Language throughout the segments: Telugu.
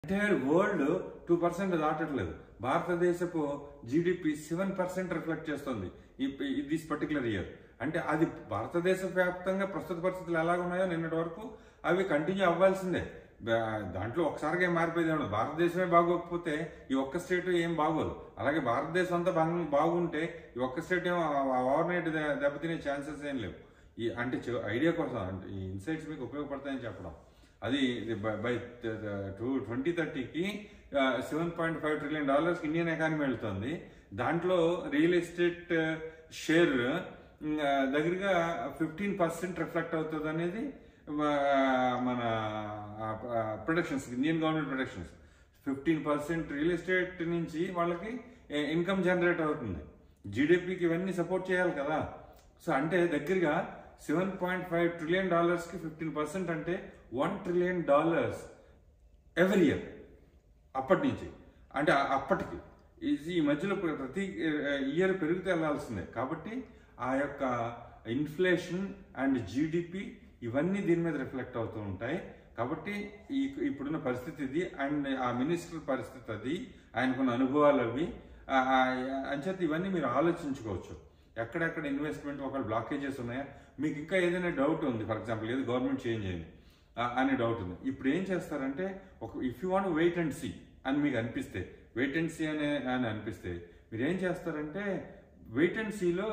ఎంటైర్ వరల్డ్ టూ పర్సెంట్ దాటట్లేదు భారతదేశపు జీడిపి సెవెన్ పర్సెంట్ రిఫ్లెక్ట్ చేస్తుంది ఈ దిస్ పర్టికులర్ ఇయర్ అంటే అది భారతదేశ వ్యాప్తంగా ప్రస్తుత పరిస్థితులు ఎలాగ ఉన్నాయో నిన్నటి వరకు అవి కంటిన్యూ అవ్వాల్సిందే బా- దాంట్లో ఒకసారిగా ఏం మారిపోయింది ఏమన్నా భారతదేశమే బాగోకపోతే ఈ ఒక్క స్టేట్ ఏం బాగోదు అలాగే భారతదేశం అంతా బాగు బాగుంటే ఈ ఒక్క స్టేట్ ఏం ఓవర్ నైట్ దెబ్బతినే ఛాన్సెస్ ఏం లేవు ఈ అంటే ఐడియా కోసం అంటే ఈ ఇన్సైట్స్ మీకు ఉపయోగపడతాయని చెప్పడం అది బై టూ ట్వంటీ థర్టీకి seven point five trillion dollars Indian economy వెళ్తుంది దాంట్లో రియల్ ఎస్టేట్ షేర్ దగ్గరగా ఫిఫ్టీన్ పర్సెంట్ రిఫ్లెక్ట్ అవుతుంది అనేది ఆ, మన productions Indian government productions fifteen percent real estate నుంచి వాళ్ళకి ఇన్కమ్ జనరేట్ అవుతుంది జీడిపికి ఇవన్నీ సపోర్ట్ చేయాలి కదా సో అంటే దగ్గరగా సెవెన్ పాయింట్ ఫైవ్ ట్రిలియన్ డాలర్స్కి ఫిఫ్టీన్ పర్సెంట్ అంటే one trillion dollars every year అప్పటి నుంచి అంటే ఆ- అప్పటికి ఇది ఈ మధ్యలో ప్ర- ప్రతి ఇయర్ పెరుగుతూ వెళ్ళాల్సిందే కాబట్టి ఆ యొక్క ఇన్ఫ్లేషన్ అండ్ జీడిపి ఇవన్నీ దీని మీద రిఫ్లెక్ట్ అవుతూ ఉంటాయి కాబట్టి ఈ ఇప్పుడున్న పరిస్థితి ఇది అండ్ ఆ మినిస్టర్ పరిస్థితి అది ఆయనకున్న అనుభవాలు అవి ఆ- ఆ- అంచేత ఇవన్నీ మీరు ఆలోచించుకోవచ్చు ఎక్కడెక్కడ ఇన్వెస్ట్మెంట్ ఒకవేళ బ్లాకేజెస్ ఉన్నాయా మీకు ఇంకా ఏదైనా డౌట్ ఉంది ఫర్ ఎగ్జాంపుల్ ఏది గవర్నమెంట్ చేంజ్ అయింది ఆ, అనే డౌట్ ఉంది ఇప్పుడు ఏం చేస్తారంటే ఒక if you want wait and see అని మీకు అనిపిస్తే వెయిట్ అండ్ సీ అనే అని అనిపిస్తే మీరు ఏం చేస్తారంటే వెయిట్ అండ్ సీలో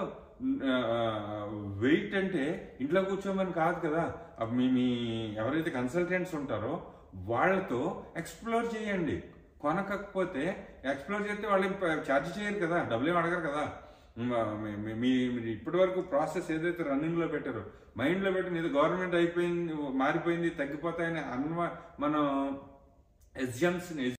వెయిట్ అంటే ఇంట్లో కూర్చోమని కాదు కదా అప్పుడు మీ మీ ఎవరైతే కన్సల్టెంట్స్ ఉంటారో వాళ్ళతో ఎక్స్ప్లోర్ చేయండి కొనకపోతే ఎక్స్ప్లోర్ చేస్తే వాళ్ళు ఛార్జ్ చేయరు కదా డబ్బులు ఏం అడగరు కదా మ- మీ- మీ- మీ మీరు ఇప్పటి వరకు ప్రాసెస్ ఏదైతే రన్నింగ్ లో పెట్టారో మైండ్ లో పెట్టి ఏదో గవర్నమెంట్ అయిపోయింది మారిపోయింది తగ్గిపోతాయని అన్వ మనం ఎగ్జామ్స్